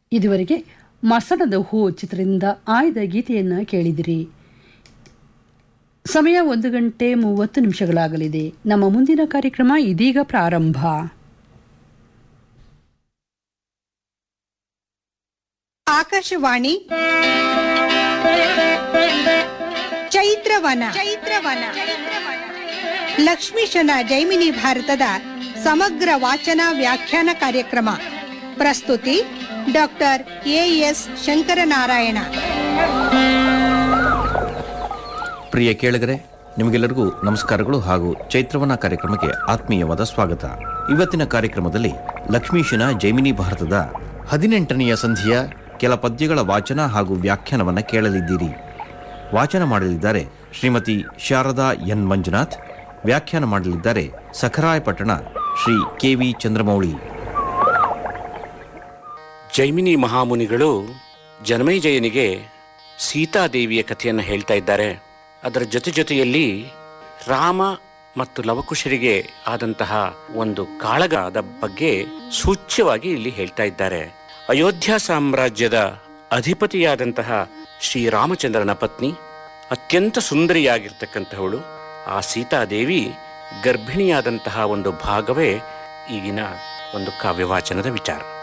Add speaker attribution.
Speaker 1: ಇದುವರೆಗೆ ಮಸಣದ ಹೂ ಚಿತ್ರದಿಂದ ಆಯ್ದ ಗೀತೆಯನ್ನು ಕೇಳಿದಿರಿ ಸಮಯ ಒಂದು ಗಂಟೆ ಮೂವತ್ತು ನಿಮಿಷಗಳಾಗಲಿದೆ ನಮ್ಮ ಮುಂದಿನ ಕಾರ್ಯಕ್ರಮ ಇದೀಗ ಪ್ರಾರಂಭ
Speaker 2: ಆಕಾಶವಾಣಿ ಚೈತ್ರವನ ಚೈತ್ರವನ ಲಕ್ಷ್ಮೀಶನ ಜೈಮಿನಿ ಭಾರತದ ಸಮಗ್ರ ವಾಚನ ವ್ಯಾಖ್ಯಾನ ಕಾರ್ಯಕ್ರಮ ಪ್ರಸ್ತುತಿ ಡಾಕ್ಟರ್ ಎಎಸ್ ಶಂಕರನಾರಾಯಣ
Speaker 3: ಪ್ರಿಯ ಕೇಳಿಗರೆ ನಿಮಗೆಲ್ಲರಿಗೂ ನಮಸ್ಕಾರಗಳು ಹಾಗೂ ಚೈತ್ರವನ ಕಾರ್ಯಕ್ರಮಕ್ಕೆ ಆತ್ಮೀಯವಾದ ಸ್ವಾಗತ ಇವತ್ತಿನ ಕಾರ್ಯಕ್ರಮದಲ್ಲಿ ಲಕ್ಷ್ಮೀಶನ ಜೈಮಿನಿ ಭಾರತದ ಹದಿನೆಂಟನೆಯ ಸಂಧಿಯ ಕೆಲ ಪದ್ಯಗಳ ವಾಚನ ಹಾಗೂ ವ್ಯಾಖ್ಯಾನವನ್ನು ಕೇಳಲಿದ್ದೀರಿ ವಾಚನ ಮಾಡಲಿದ್ದಾರೆ ಶ್ರೀಮತಿ ಶಾರದಾ ಎನ್ ಮಂಜುನಾಥ್ ವ್ಯಾಖ್ಯಾನ ಮಾಡಲಿದ್ದಾರೆ ಸಖರಾಯಪಟ್ಟಣ ಶ್ರೀ ಕೆ ವಿ ಚಂದ್ರಮೌಳಿ
Speaker 4: ಜೈಮಿನಿ ಮಹಾಮುನಿಗಳು ಜನಮೇಜಯನಿಗೆ ಸೀತಾದೇವಿಯ ಕಥೆಯನ್ನು ಹೇಳ್ತಾ ಇದ್ದಾರೆ ಅದರ ಜೊತೆ ಜೊತೆಯಲ್ಲಿ ರಾಮ ಮತ್ತು ಲವಕುಶರಿಗೆ ಆದಂತಹ ಒಂದು ಕಾಳಗದ ಬಗ್ಗೆ ಸೂಚ್ಯವಾಗಿ ಇಲ್ಲಿ ಹೇಳ್ತಾ ಇದ್ದಾರೆ ಅಯೋಧ್ಯ ಸಾಮ್ರಾಜ್ಯದ ಅಧಿಪತಿಯಾದಂತಹ ಶ್ರೀರಾಮಚಂದ್ರನ ಪತ್ನಿ ಅತ್ಯಂತ ಸುಂದರಿಯಾಗಿರ್ತಕ್ಕಂತಹವಳು ಆ ಸೀತಾದೇವಿ ಗರ್ಭಿಣಿಯಾದಂತಹ ಒಂದು ಭಾಗವೇ ಈಗಿನ ಒಂದು ಕಾವ್ಯವಾಚನದ ವಿಚಾರ